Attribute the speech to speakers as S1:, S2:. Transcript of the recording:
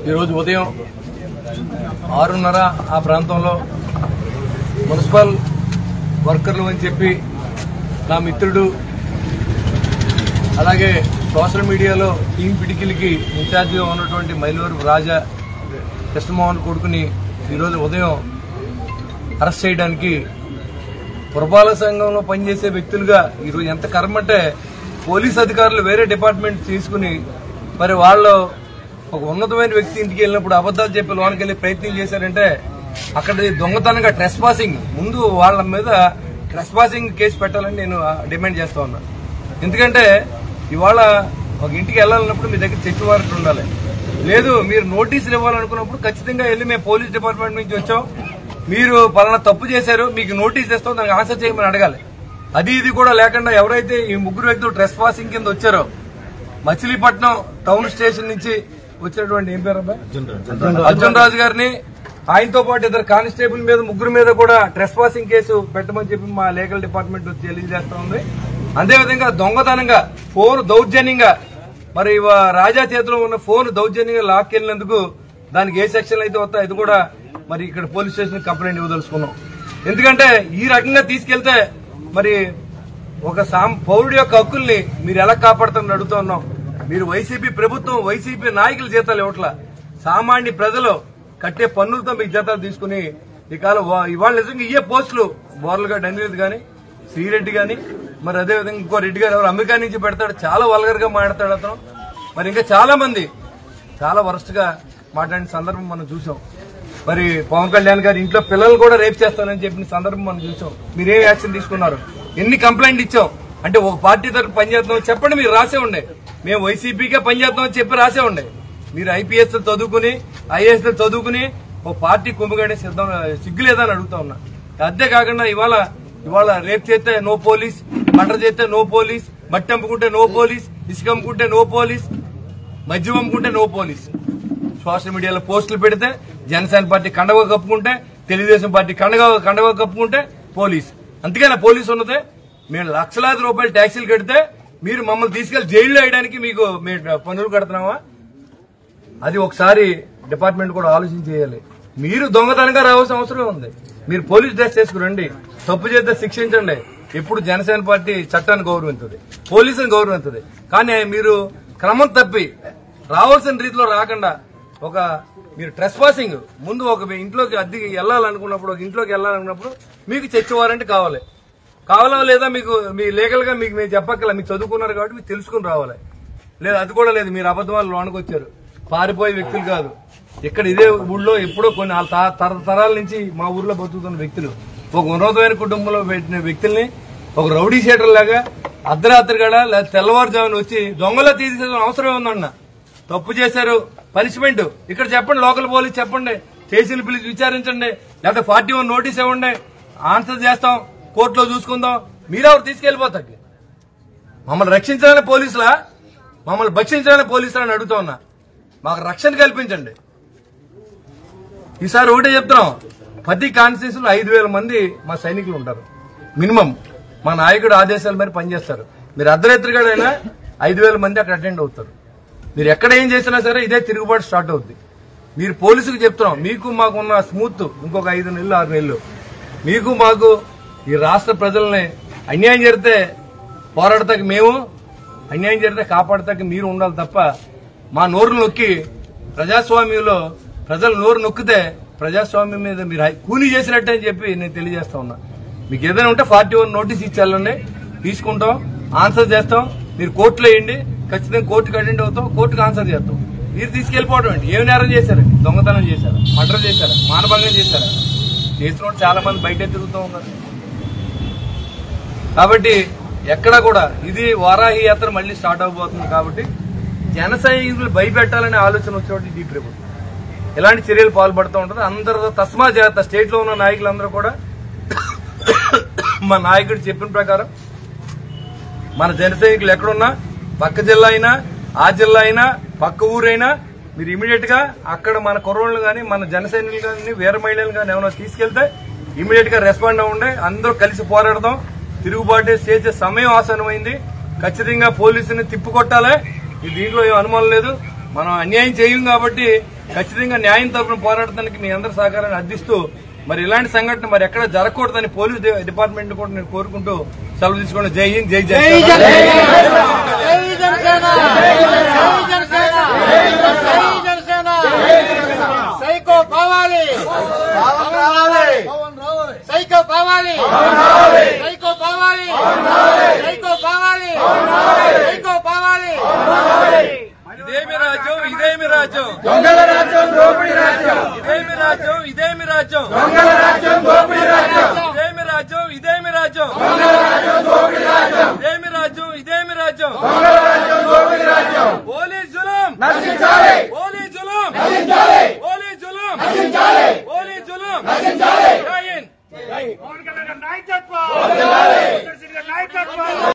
S1: ఈరోజు ఉదయం ఆరున్నర ఆ ప్రాంతంలో మున్సిపల్ వర్కర్లు అని చెప్పి నా మిత్రుడు అలాగే సోషల్ మీడియాలో టీం పిడికిలికి ఇన్ఛార్జిగా ఉన్నటువంటి మైలూరు రాజా కృష్ణమోహన్ కొడుకుని ఈరోజు ఉదయం అరెస్ట్ చేయడానికి పురపాలక సంఘంలో పనిచేసే వ్యక్తులుగా ఈరోజు ఎంత కర్మ అంటే పోలీస్ అధికారులు వేరే డిపార్ట్మెంట్ తీసుకుని మరి వాళ్ళు ఒక ఉన్నతమైన వ్యక్తి ఇంటికి వెళ్ళినప్పుడు అబద్దాలు చెప్పి లోనికి వెళ్ళి ప్రయత్నం చేశారంటే అక్కడ దొంగతనంగా ట్రెస్ పాసింగ్ ముందు వాళ్ళ మీద ట్రెస్ పాసింగ్ కేసు పెట్టాలని నేను ఆ, డిమాండ్ చేస్తా ఉన్నా ఎందుకంటే ఇవాళ ఒక ఇంటికి వెళ్ళాలన్నప్పుడు మీ దగ్గర చెక్ వారెంట్ ఉండాలి లేదు మీరు నోటీసులు ఇవ్వాలనుకున్నప్పుడు ఖచ్చితంగా వెళ్ళి మేము పోలీస్ డిపార్ట్మెంట్ నుంచి వచ్చాం మీరు పలానా తప్పు చేశారు మీకు నోటీస్ ఇస్తాం దానికి ఆన్సర్ చేయమని అడగాలి అది ఇది కూడా లేకుండా ఎవరైతే ఈ ముగ్గురు వ్యక్తులు ట్రెస్ పాసింగ్ కింద వచ్చారో మచిలీపట్నం టౌన్ స్టేషన్ నుంచి వచ్చినటువంటి ఏం పేరు అబ్బాయి అర్జున్ రాజు గారిని ఆయనతో పాటు ఇద్దరు కానిస్టేబుల్ మీద ముగ్గురు మీద కూడా ట్రెస్ పాసింగ్ కేసు పెట్టమని చెప్పి మా లీగల్ డిపార్ట్మెంట్ తెలియజేస్తా ఉంది అదేవిధంగా దొంగతనంగా ఫోన్ దౌర్జన్యంగా మరి ఇవ- రాజా చేతిలో ఉన్న ఫోన్ దౌర్జన్యంగా లాక్కెళ్ళినందుకు దానికి ఏ సెక్షన్ అయితే వస్తాయి అది కూడా మరి ఇక్కడ పోలీస్ స్టేషన్ కంప్లైంట్ ఇవ్వదలుచుకున్నాం ఎందుకంటే ఈ రకంగా తీసుకెళ్తే మరి ఒక సాం- పౌరుడి యొక్క హక్కుల్ని మీరు ఎలా కాపాడుతారని అడుగుతా ఉన్నాం మీరు వైసీపీ ప్రభుత్వం వైసీపీ నాయకుల జీతాలు ఇవ్వట్లా సామాన్య ప్రజలు కట్టే పన్నులతో మీకు జీతాలు తీసుకుని ఇవాళ వా- ఇవాళ నిజంగా ఇయ్యే పోస్టులు బోర్లుగా డంగిరెడ్డి గాని శ్రీరెడ్డి గాని మరి అదేవిధంగా ఇంకో రెడ్డి గారు ఎవరు అమెరికా నుంచి పెడతాడు చాలా వల్గర్ గా మాట్లాడతాడు అతను మరి ఇంకా చాలా మంది చాలా వరస్ట్ గా మాట్లాడిన సందర్భం మనం చూసాం మరి పవన్ కళ్యాణ్ గారి ఇంట్లో పిల్లలు కూడా రేప్ చేస్తానని చెప్పిన సందర్భం మనం చూసాం మీరేం యాక్షన్ తీసుకున్నారు ఎన్ని కంప్లైంట్ ఇచ్చాం అంటే ఒక పార్టీ తరఫు పనిచేస్తాం చెప్పండి మీరు రాసే ఉండే మేము వైసీపీకే పనిచేస్తాం అని చెప్పి రాసే ఉండే మీరు ఐపీఎస్ చదువుకుని ఐఏఎస్ చదువుకుని ఓ పార్టీ కుమ్మగాడే సిద్ధం సిగ్గు లేదని అడుగుతా ఉన్నా అంతేకాకుండా ఇవాళ ఇవాళ రేప్ చేస్తే నో పోలీస్ మర్డర్ చేస్తే నో పోలీస్ మట్టి అమ్ముకుంటే నో పోలీస్ ఇసుక అమ్ముకుంటే నో పోలీస్ మద్యం అమ్ముకుంటే నో పోలీస్ సోషల్ మీడియాలో పోస్టులు పెడితే జనసేన పార్టీ కండవ కప్పుకుంటే తెలుగుదేశం పార్టీ కండవ కండవ కప్పుకుంటే పోలీస్ అందుకనే పోలీసు ఉన్నదే మేము లక్షలాది రూపాయలు ట్యాక్సీలు కడితే మీరు మమ్మల్ని తీసుకెళ్లి జైల్లో వేయడానికి మీకు మేము పనులు కడుతున్నావా అది ఒకసారి డిపార్ట్మెంట్ కూడా ఆలోచన చేయాలి మీరు దొంగతనంగా రావాల్సిన అవసరం ఉంది మీరు పోలీస్ డ్రెస్ చేసుకురండి తప్పు చేస్తే శిక్షించండి ఎప్పుడు జనసేన పార్టీ చట్టాన్ని గౌరవించదు పోలీసుని గౌరవించదు కానీ మీరు క్రమం తప్పి రావాల్సిన రీతిలో రాకుండా ఒక మీరు ట్రెస్ పాసింగ్ ముందు ఒక మీ ఇంట్లోకి అద్దెకి వెళ్ళాలనుకున్నప్పుడు ఒక ఇంట్లోకి వెళ్ళాలనుకున్నప్పుడు మీకు చర్చ వారంటీ కావాలి కావాలా లేదా మీకు మీ లీగల్ గా మీకు మేము చెప్పక్కల మీకు చదువుకున్నారు కాబట్టి మీకు తెలుసుకుని రావాలి లేదు అది కూడా లేదు మీరు అబద్ధం లోనికి వచ్చారు పారిపోయే వ్యక్తులు కాదు ఇక్కడ ఇదే ఊళ్ళో ఎప్పుడో కొన్ని వాళ్ళ తా- తరతరాల నుంచి మా ఊర్లో బతుకుతున్న వ్యక్తులు ఒక ఉన్నతమైన కుటుంబంలో పెట్టిన వ్యక్తుల్ని ఒక రౌడీ షీటర్ లాగా అర్ధరాత్రి గడ లేదా తెల్లవారుజామున వచ్చి దొంగలో తీసేసిన అవసరం ఉందన్న తప్పు చేశారు పనిష్మెంట్ ఇక్కడ చెప్పండి లోకల్ పోలీస్ చెప్పండి స్టేషన్ పిలిచి విచారించండి లేకపోతే ఫార్టీ వన్ నోటీస్ ఇవ్వండి ఆన్సర్ చేస్తాం కోర్టులో చూసుకుందాం మీరెవరు తీసుకెళ్లిపోతాకి మమ్మల్ని రక్షించాలని పోలీసులా మమ్మల్ని భక్షించాలని పోలీసులా అని అడుగుతా ఉన్నా మాకు రక్షణ కల్పించండి ఈసారి ఒకటే చెప్తున్నాం ప్రతి కాన్స్టిట్యూషన్ ఐదు వేల మంది మా సైనికులు ఉంటారు మినిమం మా నాయకుడు ఆదేశాల మేర పనిచేస్తారు మీరు అర్ధరాత్రిగాడైనా ఐదు వేల మంది అక్కడ అటెండ్ అవుతారు మీరు ఎక్కడ ఏం చేసినా సరే ఇదే తిరుగుబాటు స్టార్ట్ అవుద్ది మీరు పోలీసుకు చెప్తున్నాం మీకు మాకు ఉన్న స్మూత్ ఇంకొక ఐదు నెలలు ఆరు నెలలు మీకు మాకు ఈ రాష్ట్ర ప్రజల్ని అన్యాయం జరిగితే పోరాడతాకి మేము అన్యాయం జరిగితే కాపాడతాకి మీరు ఉండాలి తప్ప మా నోరు నొక్కి ప్రజాస్వామ్యంలో ప్రజలు నోరు నొక్కితే ప్రజాస్వామ్యం మీద మీరు హై- కూలీ చేసినట్టే అని చెప్పి నేను తెలియజేస్తా ఉన్నా మీకు ఏదైనా ఉంటే ఫార్టీ వన్ నోటీస్ ఇచ్చేయాలండి తీసుకుంటాం ఆన్సర్ చేస్తాం మీరు కోర్టులో వేయండి ఖచ్చితంగా కోర్టుకు అటెండ్ అవుతాం కోర్టుకు ఆన్సర్ చేస్తాం మీరు తీసుకెళ్లిపోవడం అండి ఏం నేరం చేశారండి దొంగతనం చేశారా మర్డర్ చేశారా మానభంగం చేశారా చేసిన వాళ్ళు చాలా మంది బయట తిరుగుతూ ఉన్నారు కాబట్టి ఎక్కడ కూడా ఇది వారాహి యాత్ర మళ్ళీ స్టార్ట్ అవబోతుంది కాబట్టి జన సైనికులు భయపెట్టాలనే ఆలోచన వచ్చేవాటి ఈ ప్రభుత్వం ఇలాంటి చర్యలు పాల్పడుతూ ఉంటుంది అందరూ తస్మా జాగ్రత్త స్టేట్ లో ఉన్న నాయకులందరూ కూడా మా నాయకుడు చెప్పిన ప్రకారం మన జన సైనికులు ఎక్కడున్నా పక్క జిల్లా అయినా ఆ జిల్లా అయినా పక్క ఊరైనా మీరు ఇమీడియట్ గా అక్కడ మన కుర్రోళ్ళు గాని మన జన సైనికులు గాని వీర మహిళలు గాని ఏమైనా తీసుకెళ్తే ఇమీడియట్ గా రెస్పాండ్ అవ్వండి అందరూ కలిసి పోరాడదాం తిరుగుబాటు చేసే సమయం ఆసనమైంది ఖచ్చితంగా పోలీసుని తిప్పికొట్టాలి ఈ దీంట్లో ఏం అనుమానం లేదు మనం అన్యాయం చేయం కాబట్టి ఖచ్చితంగా న్యాయం తరపున పోరాడటానికి మీ అందరి సహకారాన్ని అర్థిస్తూ మరి ఇలాంటి సంఘటన మరి ఎక్కడ జరగకూడదని పోలీస్ డి- డిపార్ట్మెంట్ కూడా నేను కోరుకుంటూ సెలవు తీసుకోండి జై హింద్ జై జై
S2: సైకో కావాలి సైకో కావాలి సైకో కావాలి సైకో కావాలి సైకో కావాలి
S1: ఇదేమి రాజ్యం ఇదేమి రాజ్యం
S3: దొంగల రాజ్యం దోపిడీ రాజ్యం
S1: ఇదేమి రాజ్యం ఇదేమి రాజ్యం
S3: దొంగల రాజ్యం దోపిడీ రాజ్యం
S1: ఇదేమి రాజ్యం ఇదేమి రాజ్యం
S3: దొంగల రాజ్యం దోపిడీ రాజ్యం
S1: ఇదేమి రాజ్యం ఇదేమి రాజ్యం
S3: దొంగల రాజ్యం దోపిడీ రాజ్యం
S1: పోలీస్ జులం
S3: నశించాలి